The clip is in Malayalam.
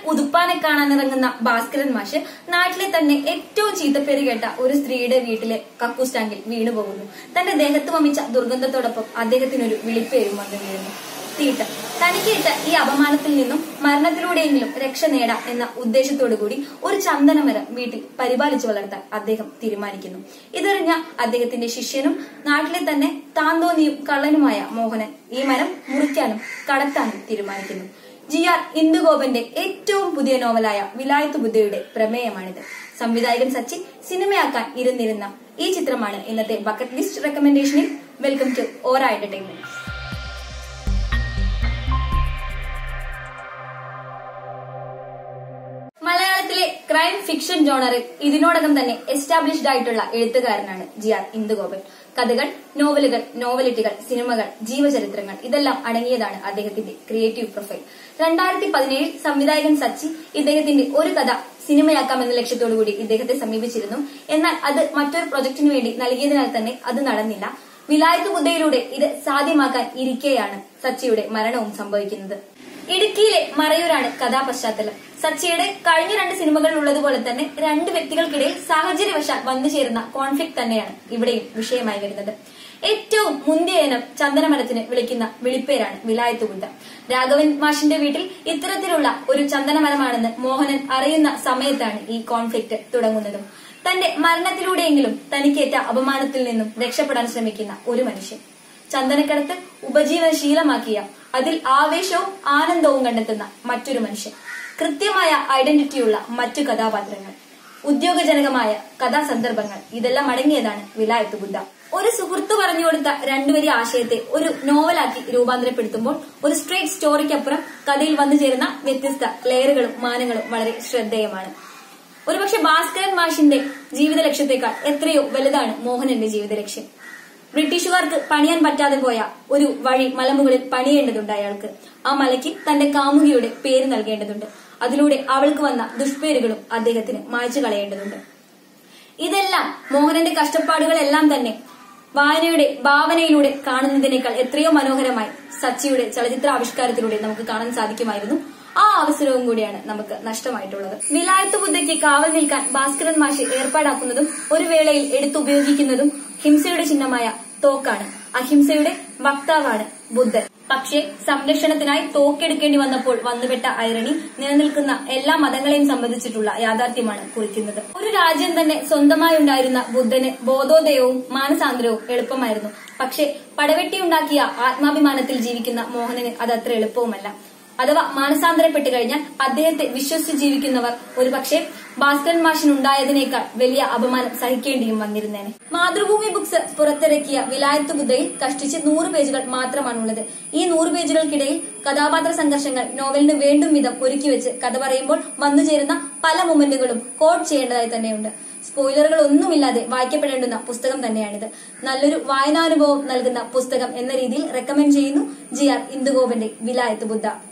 ഉതുപ്പാനെ കാണാനിറങ്ങുന്ന ഭാസ്കരൻ മാഷ് നാട്ടിലെ തന്നെ ഏറ്റവും ചീത്തപ്പേര് കേട്ട ഒരു സ്ത്രീയുടെ വീട്ടിലെ കക്കൂസ് ടാങ്കിൽ വീണുപോകുന്നു തന്റെ ദേഹത്ത് വമിച്ച ദുർഗന്ധത്തോടൊപ്പം അദ്ദേഹത്തിനൊരു വിളിപ്പേരും വന്നു വീഴുന്നു തീട്ടം തനിക്കേറ്റ ഈ അപമാനത്തിൽ നിന്നും മരണത്തിലൂടെയെങ്കിലും രക്ഷ നേടാം എന്ന ഉദ്ദേശത്തോടുകൂടി ഒരു ചന്ദനമരം വീട്ടിൽ പരിപാലിച്ചു വളർത്താൻ അദ്ദേഹം തീരുമാനിക്കുന്നു ഇതറിഞ്ഞ അദ്ദേഹത്തിന്റെ ശിഷ്യനും നാട്ടിലെ തന്നെ താന്തോന്നിയും കള്ളനുമായ മോഹനൻ ഈ മരം മുറിക്കാനും കടത്താനും തീരുമാനിക്കുന്നു ജി ആർ ഇന്ദുഗോപന്റെ ഏറ്റവും പുതിയ നോവലായ വിലായത്ത് ബുദ്ധയുടെ പ്രമേയമാണിത് സംവിധായകൻ സച്ചിൻ സിനിമയാക്കാൻ ഇരുന്നിരുന്ന ഈ ചിത്രമാണ് ഇന്നത്തെ ബക്കറ്റ് ലിസ്റ്റ് റെക്കമെൻഡേഷനിൽ വെൽക്കം ടു ഓറ എന്റർടൈൻമെന്റ് മലയാളത്തിലെ ക്രൈം ഫിക്ഷൻ ജോണറിൽ ഇതിനോടകം തന്നെ എസ്റ്റാബ്ലിഷ്ഡ് ആയിട്ടുള്ള എഴുത്തുകാരനാണ് ജി ആർ ഇന്ദുഗോപൻ കഥകൾ നോവലുകൾ നോവലിറ്റുകൾ സിനിമകൾ ജീവചരിത്രങ്ങൾ ഇതെല്ലാം അടങ്ങിയതാണ് അദ്ദേഹത്തിന്റെ ക്രിയേറ്റീവ് പ്രൊഫൈൽ രണ്ടായിരത്തി പതിനേഴിൽ സംവിധായകൻ സച്ചി ഇദ്ദേഹത്തിന്റെ ഒരു കഥ സിനിമയാക്കാമെന്ന ലക്ഷ്യത്തോടുകൂടി ഇദ്ദേഹത്തെ സമീപിച്ചിരുന്നു എന്നാൽ അത് മറ്റൊരു പ്രൊജക്ടിനു വേണ്ടി നൽകിയതിനാൽ തന്നെ അത് നടന്നില്ല വിലായത്ത് ബുദ്ധയിലൂടെ ഇത് സാധ്യമാക്കാൻ ഇരിക്കെയാണ് സച്ചിയുടെ മരണവും സംഭവിക്കുന്നത് ഇടുക്കിയിലെ മറയൂരാണ് കഥാപശ്ചാത്തലം സച്ചിയുടെ കഴിഞ്ഞ രണ്ട് സിനിമകളിൽ ഉള്ളതുപോലെ തന്നെ രണ്ട് വ്യക്തികൾക്കിടയിൽ സാഹചര്യവശാൽ വന്നു ചേരുന്ന കോൺഫ്ലിക്ട് തന്നെയാണ് ഇവിടെയും വിഷയമായി വരുന്നത് ഏറ്റവും മുന്തിയ ഇനം ചന്ദനമരത്തിന് വിളിക്കുന്ന വിളിപ്പേരാണ് വിലായത്ത് ബുദ്ധ രാഘവൻ മാഷിന്റെ വീട്ടിൽ ഇത്തരത്തിലുള്ള ഒരു ചന്ദനമരമാണെന്ന് മോഹനൻ അറിയുന്ന സമയത്താണ് ഈ കോൺഫ്ലിക്ട് തുടങ്ങുന്നതും തന്റെ മരണത്തിലൂടെയെങ്കിലും തനിക്കേറ്റ അപമാനത്തിൽ നിന്നും രക്ഷപ്പെടാൻ ശ്രമിക്കുന്ന ഒരു മനുഷ്യൻ ചന്ദനക്കടത്ത് ഉപജീവനശീലമാക്കിയ അതിൽ ആവേശവും ആനന്ദവും കണ്ടെത്തുന്ന മറ്റൊരു മനുഷ്യൻ കൃത്യമായ ഐഡന്റിറ്റിയുള്ള മറ്റു കഥാപാത്രങ്ങൾ ഉദ്യോഗജനകമായ കഥാസന്ദർഭങ്ങൾ ഇതെല്ലാം അടങ്ങിയതാണ് വിലായത്ത് ബുദ്ധ ഒരു സുഹൃത്ത് പറഞ്ഞു കൊടുത്ത രണ്ടുവരി ആശയത്തെ ഒരു നോവലാക്കി രൂപാന്തരപ്പെടുത്തുമ്പോൾ ഒരു സ്ട്രേറ്റ് സ്റ്റോറിക്കപ്പുറം കഥയിൽ വന്നു ചേരുന്ന വ്യത്യസ്ത ലെയറുകളും മാനങ്ങളും വളരെ ശ്രദ്ധേയമാണ് ഒരുപക്ഷെ ഭാസ്കരൻ മാഷിന്റെ ജീവിത ലക്ഷ്യത്തെക്കാൾ എത്രയോ വലുതാണ് മോഹനന്റെ ജീവിത ലക്ഷ്യം ബ്രിട്ടീഷുകാർക്ക് പണിയാൻ പറ്റാതെ പോയ ഒരു വഴി മലമുകളിൽ പണിയേണ്ടതുണ്ട് അയാൾക്ക് ആ മലയ്ക്ക് തന്റെ കാമുകിയുടെ പേര് നൽകേണ്ടതുണ്ട് അതിലൂടെ അവൾക്ക് വന്ന ദുഷ്പേരുകളും അദ്ദേഹത്തിന് മായ്ച്ചു കളയേണ്ടതുണ്ട് ഇതെല്ലാം മോഹനന്റെ കഷ്ടപ്പാടുകളെല്ലാം തന്നെ വായനയുടെ ഭാവനയിലൂടെ കാണുന്നതിനേക്കാൾ എത്രയോ മനോഹരമായി സച്ചിയുടെ ചലച്ചിത്ര ആവിഷ്കാരത്തിലൂടെ നമുക്ക് കാണാൻ സാധിക്കുമായിരുന്നു ആ അവസരവും കൂടിയാണ് നമുക്ക് നഷ്ടമായിട്ടുള്ളത് വിലായത്ത് ബുദ്ധയ്ക്ക് കാവൽ നിൽക്കാൻ ഭാസ്കരൻ മാഷി ഏർപ്പാടാക്കുന്നതും ഒരു വേളയിൽ എടുത്തുപയോഗിക്കുന്നതും ഹിംസയുടെ ചിഹ്നമായ തോക്കാണ് അഹിംസയുടെ വക്താവാണ് ബുദ്ധൻ പക്ഷേ സംരക്ഷണത്തിനായി തോക്കെടുക്കേണ്ടി വന്നപ്പോൾ വന്നുപെട്ട ഐറണി നിലനിൽക്കുന്ന എല്ലാ മതങ്ങളെയും സംബന്ധിച്ചിട്ടുള്ള യാഥാർത്ഥ്യമാണ് കുറിക്കുന്നത് ഒരു രാജ്യം തന്നെ സ്വന്തമായി ഉണ്ടായിരുന്ന ബുദ്ധന് ബോധോദയവും മാനസാന്തരവും എളുപ്പമായിരുന്നു പക്ഷേ പടവെട്ടിയുണ്ടാക്കിയ ആത്മാഭിമാനത്തിൽ ജീവിക്കുന്ന മോഹനന് അത് അത്ര എളുപ്പവുമല്ല അഥവാ മാനസാന്തരപ്പെട്ട് കഴിഞ്ഞാൽ അദ്ദേഹത്തെ വിശ്വസിച്ച് ജീവിക്കുന്നവർ ഒരുപക്ഷെ ഭാസ്കരൻ മാഷിനുണ്ടായതിനേക്കാൾ വലിയ അപമാനം സഹിക്കേണ്ടിയും വന്നിരുന്നേനെ മാതൃഭൂമി ബുക്സ് പുറത്തിറക്കിയ വിലായത്ത് ബുദ്ധയിൽ കഷ്ടിച്ച് നൂറ് പേജുകൾ മാത്രമാണുള്ളത് ഈ നൂറ് പേജുകൾക്കിടയിൽ കഥാപാത്ര സംഘർഷങ്ങൾ നോവലിന് വേണ്ടും വിധം ഒരുക്കി വെച്ച് കഥ പറയുമ്പോൾ വന്നുചേരുന്ന പല മൊമെന്റുകളും കോഡ് ചെയ്യേണ്ടതായി തന്നെയുണ്ട് സ്പോയിലറുകൾ ഒന്നുമില്ലാതെ വായിക്കപ്പെടേണ്ടുന്ന പുസ്തകം തന്നെയാണിത് നല്ലൊരു വായനാനുഭവം നൽകുന്ന പുസ്തകം എന്ന രീതിയിൽ റെക്കമെൻഡ് ചെയ്യുന്നു ജി ആർ ഇന്ദുഗോപന്റെ വിലായത്ത് ബുദ്ധ